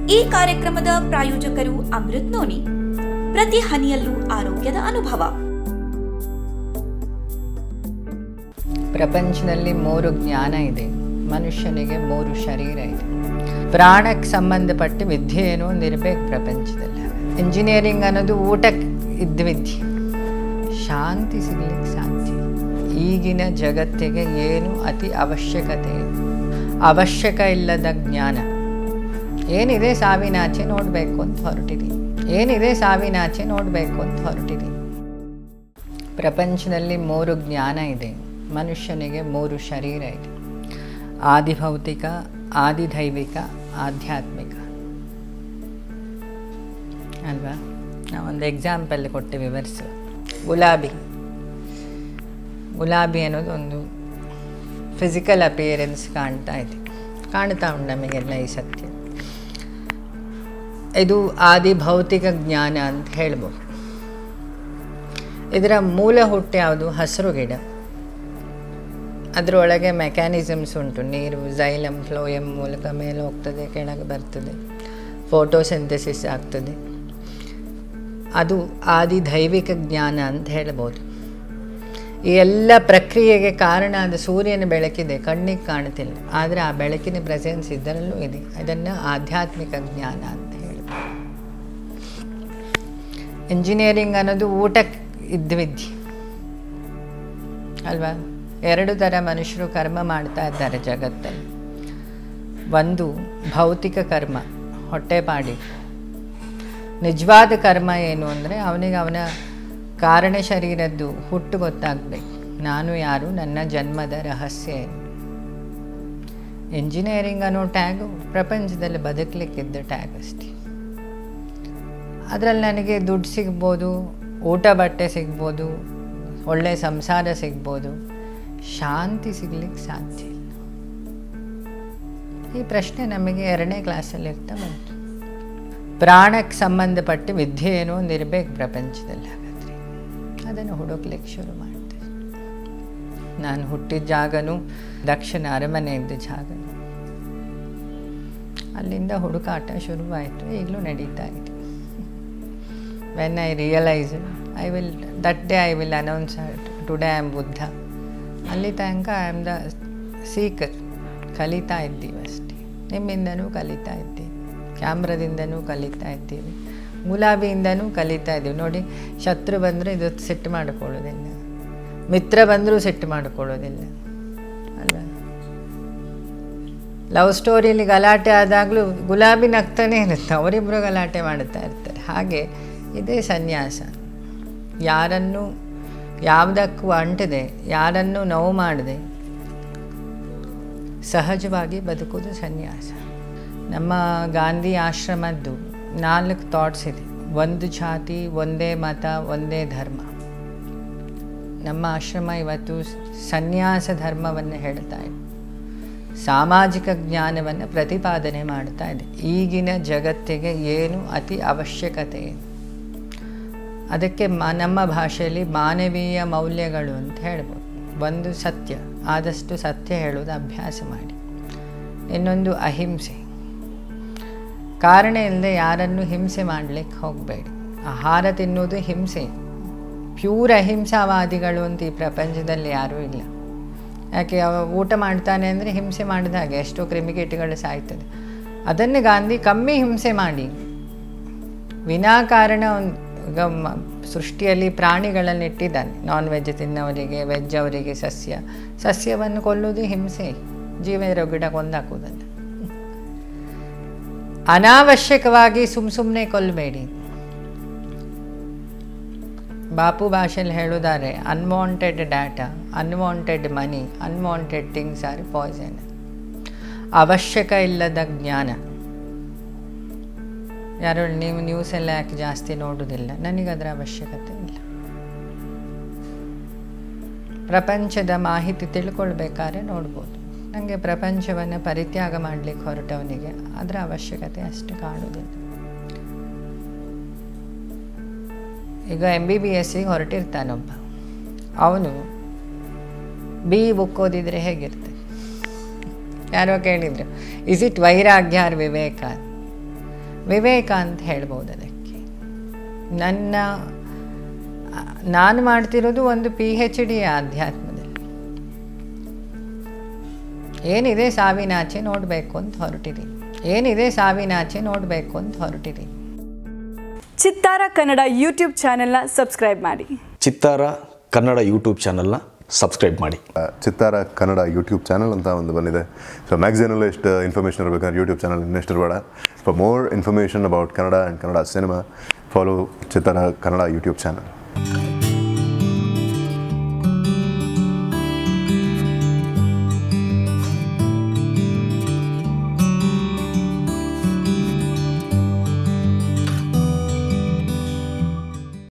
ಈ ಕಾರ್ಯಕ್ರಮದ ಪ್ರಾಯೋಜಕರು ಅಮೃತ್ ನೋನಿ ಪ್ರತಿ ಹನಿಯಲ್ಲೂ ಆರೋಗ್ಯದ ಅನುಭವ ಪ್ರಪಂಚದಲ್ಲಿ ಮೂರು ಜ್ಞಾನ ಇದೆ ಮನುಷ್ಯನಿಗೆ ಮೂರು ಶರೀರ ಇದೆ ಪ್ರಾಣಕ್ಕೆ ಸಂಬಂಧಪಟ್ಟ ವಿದ್ಯೆ ಏನೋ ಒಂದು ಇರಬೇಕು ಪ್ರಪಂಚದಲ್ಲಿ ಇಂಜಿನಿಯರಿಂಗ್ ಅನ್ನೋದು ಊಟಕ್ಕೆ ಇದ್ದ ವಿದ್ಯೆ ಶಾಂತಿ ಸಿಗ್ಲಿಕ್ಕೆ ಸಾಧ್ಯ ಈಗಿನ ಜಗತ್ತಿಗೆ ಏನು ಅತಿ ಅವಶ್ಯಕತೆ ಅವಶ್ಯಕ ಇಲ್ಲದ ಜ್ಞಾನ ಏನಿದೆ ಸಾವಿನಾಚೆ ನೋಡಬೇಕು ಅಂತ ಹೊರಟಿದ್ದೀನಿ ಏನಿದೆ ಸಾವಿನಾಚೆ ನೋಡಬೇಕು ಅಂತ ಹೊರಟಿದ್ದೀನಿ ಪ್ರಪಂಚದಲ್ಲಿ ಮೂರು ಜ್ಞಾನ ಇದೆ ಮನುಷ್ಯನಿಗೆ ಮೂರು ಶರೀರ ಇದೆ ಆದಿಭೌತಿಕ ಆದಿದೈವಿಕ ಆಧ್ಯಾತ್ಮಿಕ ಅಲ್ವಾ ನಾವೊಂದು ಎಕ್ಸಾಂಪಲ್ ಕೊಟ್ಟು ವಿವರಿಸು ಗುಲಾಬಿ ಗುಲಾಬಿ ಅನ್ನೋದು ಒಂದು ಫಿಸಿಕಲ್ ಅಪಿಯರೆನ್ಸ್ ಕಾಣ್ತಾ ಇದೆ ಕಾಣ್ತಾ ಉಂಟು ನಮಗೆಲ್ಲ ಈ ಸತ್ಯ ಇದು ಆದಿ ಭೌತಿಕ ಜ್ಞಾನ ಅಂತ ಹೇಳ್ಬೋದು ಇದರ ಮೂಲ ಹುಟ್ಟು ಯಾವುದು ಹಸಿರು ಗಿಡ ಅದರೊಳಗೆ ಮೆಕ್ಯಾನಿಸಮ್ಸ್ ಉಂಟು ನೀರು ಝೈಲಮ್ ಫ್ಲೋಯಮ್ ಮೂಲಕ ಮೇಲೆ ಹೋಗ್ತದೆ ಕೆಳಗೆ ಬರ್ತದೆ ಫೋಟೋಸಿಂಥಸಿಸ್ ಆಗ್ತದೆ ಅದು ಆದಿ ದೈವಿಕ ಜ್ಞಾನ ಅಂತ ಹೇಳ್ಬೋದು ಈ ಎಲ್ಲ ಪ್ರಕ್ರಿಯೆಗೆ ಕಾರಣ ಅದು ಸೂರ್ಯನ ಬೆಳಕಿದೆ ಕಣ್ಣಿಗೆ ಕಾಣ್ತಿಲ್ಲ ಆದರೆ ಆ ಬೆಳಕಿನ ಪ್ರೆಸೆನ್ಸ್ ಇದರಲ್ಲೂ ಇದೆ ಅದನ್ನು ಆಧ್ಯಾತ್ಮಿಕ ಜ್ಞಾನ ಅಂತ ಹೇಳ್ಬೋದು ಇಂಜಿನಿಯರಿಂಗ್ ಅನ್ನೋದು ಊಟಕ್ಕೆ ಇದ್ದ ವಿದ್ಯೆ ಅಲ್ವಾ ಎರಡು ಥರ ಮನುಷ್ಯರು ಕರ್ಮ ಮಾಡ್ತಾ ಇದ್ದಾರೆ ಜಗತ್ತಲ್ಲಿ ಒಂದು ಭೌತಿಕ ಕರ್ಮ ಹೊಟ್ಟೆಪಾಡಿ ನಿಜವಾದ ಕರ್ಮ ಏನು ಅಂದರೆ ಅವನಿಗೆ ಅವನ ಕಾರಣ ಶರೀರದ್ದು ಹುಟ್ಟು ಗೊತ್ತಾಗಬೇಕು ನಾನು ಯಾರು ನನ್ನ ಜನ್ಮದ ರಹಸ್ಯ ಏನು ಇಂಜಿನಿಯರಿಂಗ್ ಅನ್ನೋ ಟ್ಯಾಗು ಪ್ರಪಂಚದಲ್ಲಿ ಬದುಕಲಿಕ್ಕಿದ್ದ ಟ್ಯಾಗ್ ಅಷ್ಟೇ ಅದರಲ್ಲಿ ನನಗೆ ದುಡ್ಡು ಸಿಗ್ಬೋದು ಊಟ ಬಟ್ಟೆ ಸಿಗ್ಬೋದು ಒಳ್ಳೆಯ ಸಂಸಾರ ಸಿಗ್ಬೋದು ಶಾಂತಿ ಸಿಗ್ಲಿಕ್ಕೆ ಸಾಧ್ಯ ಇಲ್ಲ ಈ ಪ್ರಶ್ನೆ ನಮಗೆ ಎರಡನೇ ಕ್ಲಾಸಲ್ಲಿ ಇರ್ತಾ ಬಂತು ಪ್ರಾಣಕ್ಕೆ ಸಂಬಂಧಪಟ್ಟ ವಿದ್ಯೆ ಏನೋ ಒಂದು ಇರಬೇಕು ಪ್ರಪಂಚದಲ್ಲಿ ಹಾಗಾದರೆ ಅದನ್ನು ಹುಡುಕ್ಲಿಕ್ಕೆ ಶುರು ಮಾಡಿದೆ ನಾನು ಹುಟ್ಟಿದ ಜಾಗನೂ ದಕ್ಷಿಣ ಅರಮನೆ ಇದ್ದ ಜಾಗನೂ ಅಲ್ಲಿಂದ ಹುಡುಕಾಟ ಶುರುವಾಯಿತು ಈಗಲೂ ನಡೀತಾ ಇದೆ when I realise I will that day I will announce today I am Buddha ಅಲ್ಲಿ ತನಕ ಐ ಆಮ್ ದ ಸೀಕರ್ ಕಲಿತಾ ಇದ್ದೀವಿ ಅಷ್ಟೇ ನಿಮ್ಮಿಂದನೂ ಕಲಿತಾ ಇದ್ದೀವಿ ಕ್ಯಾಮ್ರದಿಂದನೂ ಕಲಿತಾ ಇದ್ದೀವಿ ಗುಲಾಬಿಯಿಂದನೂ ಕಲಿತಾ ಇದ್ದೀವಿ ನೋಡಿ ಶತ್ರು ಬಂದರೆ ಇದು ಸಿಟ್ಟು ಮಾಡಿಕೊಳ್ಳೋದಿಲ್ಲ ಮಿತ್ರ ಬಂದರೂ ಸಿಟ್ಟು ಮಾಡಿಕೊಳ್ಳೋದಿಲ್ಲ ಅಲ್ವಾ ಲವ್ ಸ್ಟೋರಿಲಿ ಗಲಾಟೆ ಆದಾಗಲೂ ಗುಲಾಬಿ ನಗ್ತಾನೆ ಇರುತ್ತೆ ಅವರಿಬ್ಬರು ಗಲಾಟೆ ಮಾಡುತ್ತಾ ಇರ್ತಾರೆ ಹಾಗೆ ಇದೇ ಸನ್ಯಾಸ ಯಾರನ್ನು ಯಾವುದಕ್ಕೂ ಅಂಟದೆ ಯಾರನ್ನು ನೋವು ಮಾಡದೆ ಸಹಜವಾಗಿ ಬದುಕೋದು ಸನ್ಯಾಸ ನಮ್ಮ ಗಾಂಧಿ ಆಶ್ರಮದ್ದು ನಾಲ್ಕು ಥಾಟ್ಸ್ ಇದೆ ಒಂದು ಜಾತಿ ಒಂದೇ ಮತ ಒಂದೇ ಧರ್ಮ ನಮ್ಮ ಆಶ್ರಮ ಇವತ್ತು ಸನ್ಯಾಸ ಧರ್ಮವನ್ನು ಹೇಳ್ತಾ ಇದೆ ಸಾಮಾಜಿಕ ಜ್ಞಾನವನ್ನು ಪ್ರತಿಪಾದನೆ ಮಾಡ್ತಾ ಇದೆ ಈಗಿನ ಜಗತ್ತಿಗೆ ಏನು ಅತಿ ಅವಶ್ಯಕತೆ ಇದೆ ಅದಕ್ಕೆ ಮ ನಮ್ಮ ಭಾಷೆಯಲ್ಲಿ ಮಾನವೀಯ ಮೌಲ್ಯಗಳು ಅಂತ ಹೇಳ್ಬೋದು ಒಂದು ಸತ್ಯ ಆದಷ್ಟು ಸತ್ಯ ಹೇಳೋದು ಅಭ್ಯಾಸ ಮಾಡಿ ಇನ್ನೊಂದು ಅಹಿಂಸೆ ಕಾರಣ ಇಲ್ಲದೆ ಯಾರನ್ನು ಹಿಂಸೆ ಮಾಡಲಿಕ್ಕೆ ಹೋಗಬೇಡಿ ಆಹಾರ ತಿನ್ನೋದು ಹಿಂಸೆ ಪ್ಯೂರ್ ಅಹಿಂಸಾವಾದಿಗಳು ಅಂತ ಈ ಪ್ರಪಂಚದಲ್ಲಿ ಯಾರೂ ಇಲ್ಲ ಯಾಕೆ ಅವ ಊಟ ಮಾಡ್ತಾನೆ ಅಂದರೆ ಹಿಂಸೆ ಮಾಡಿದ ಹಾಗೆ ಎಷ್ಟೋ ಕ್ರಿಮಿಕೀಟಗಳು ಸಾಯ್ತದೆ ಅದನ್ನು ಗಾಂಧಿ ಕಮ್ಮಿ ಹಿಂಸೆ ಮಾಡಿ ವಿನಾಕಾರಣ ಒಂದು ಈಗ ಮ- ಸೃಷ್ಟಿಯಲ್ಲಿ ಪ್ರಾಣಿಗಳನ್ನು ಇಟ್ಟಿದ್ದಾನೆ ನಾನ್ ವೆಜ್ ತಿನ್ನವರಿಗೆ ವೆಜ್ ಅವರಿಗೆ ಸಸ್ಯ ಸಸ್ಯವನ್ನು ಕೊಲ್ಲೋದು ಹಿಂಸೆ ಜೀವ ಇರೋ ಗಿಡ ಕೊಂದಾಕೋದಲ್ಲ ಅನಾವಶ್ಯಕವಾಗಿ ಸುಮ್ಮ ಸುಮ್ಮನೆ ಕೊಲ್ಲಬೇಡಿ ಬಾಪು ಭಾಷೆಯಲ್ಲಿ ಹೇಳೋದಾರೆ unwanted data unwanted money unwanted things are poison ಅವಶ್ಯಕ ಇಲ್ಲದ ಜ್ಞಾನ ಯಾರು ನೀವು ನ್ಯೂಸ್ ಎಲ್ಲ ಯಾಕೆ ಜಾಸ್ತಿ ನೋಡೋದಿಲ್ಲ ನನಗದರ ಅವಶ್ಯಕತೆ ಇಲ್ಲ ಪ್ರಪಂಚದ ಮಾಹಿತಿ ತಿಳ್ಕೊಳ್ಬೇಕಾದ್ರೆ ನೋಡ್ಬೋದು ನನಗೆ ಪ್ರಪಂಚವನ್ನು ಪರಿತ್ಯಾಗ ಮಾಡಲಿಕ್ಕೆ ಹೊರಟವನಿಗೆ ಅದರ ಅವಶ್ಯಕತೆ ಅಷ್ಟು ಕಾಣೋದಿಲ್ಲ ಈಗ ಎಮ್ ಬಿ ಬಿ ಎಸ್ಸಿಗೆ ಹೊರಟಿರ್ತಾನೊಬ್ಬ ಅವನು ಬಿ ಬುಕ್ ಓದಿದರೆ ಹೇಗಿರ್ತದೆ ಯಾರೋ ಕೇಳಿದರು ಇಸ್ ಇಟ್ ವೈರಾಗ್ಯ ಆರ್ ವಿವೇಕ ವಿವೇಕ ಅಂತ ಹೇಳ್ಬೋದು ಅದಕ್ಕೆ ನನ್ನ ನಾನು ಮಾಡ್ತಿರೋದು ಒಂದು ಪಿ ಹೆಚ್ ಡಿ ಆಧ್ಯಾತ್ಮದಲ್ಲಿ ಏನಿದೆ ಸಾವಿನಾಚೆ ನೋಡಬೇಕು ಅಂತ ಹೊರಟಿದ್ದೀನಿ ಏನಿದೆ ಸಾವಿನಾಚೆ ನೋಡಬೇಕು ಅಂತ ಹೊರಟಿದ್ದೀನಿ ಚಿತ್ತಾರ ಕನ್ನಡ ಯೂಟ್ಯೂಬ್ ಚಾನೆಲ್ನ ಸಬ್ಸ್ಕ್ರೈಬ್ ಮಾಡಿ ಚಿತ್ತಾರ ಕನ್ನಡ ಯೂಟ್ಯೂಬ್ ಚಾನಲ್ನ ಸಬ್ಸ್ಕ್ರೈಬ್ ಮಾಡಿ ಆ, ಚಿತ್ತಾರ ಕನ್ನಡ ಯೂಟ್ಯೂಬ್ ಚಾನಲ್ ಅಂತ ಒಂದು ಬಂದಿದೆ ಸೊ ಮ್ಯಾಗ್ಝಿನಲ್ಲಿ ಎಷ್ಟು ಇನ್ಫಾರ್ಮೇಷನ್ ಇರಬೇಕಂದ್ರೆ ಯೂಟ್ಯೂಬ್ ಚಾನಲ್ ಇನ್ನೆಷ್ಟು ಇರಬೇಡ for more information about Kannada and Kannada cinema follow Chittara Kannada YouTube channel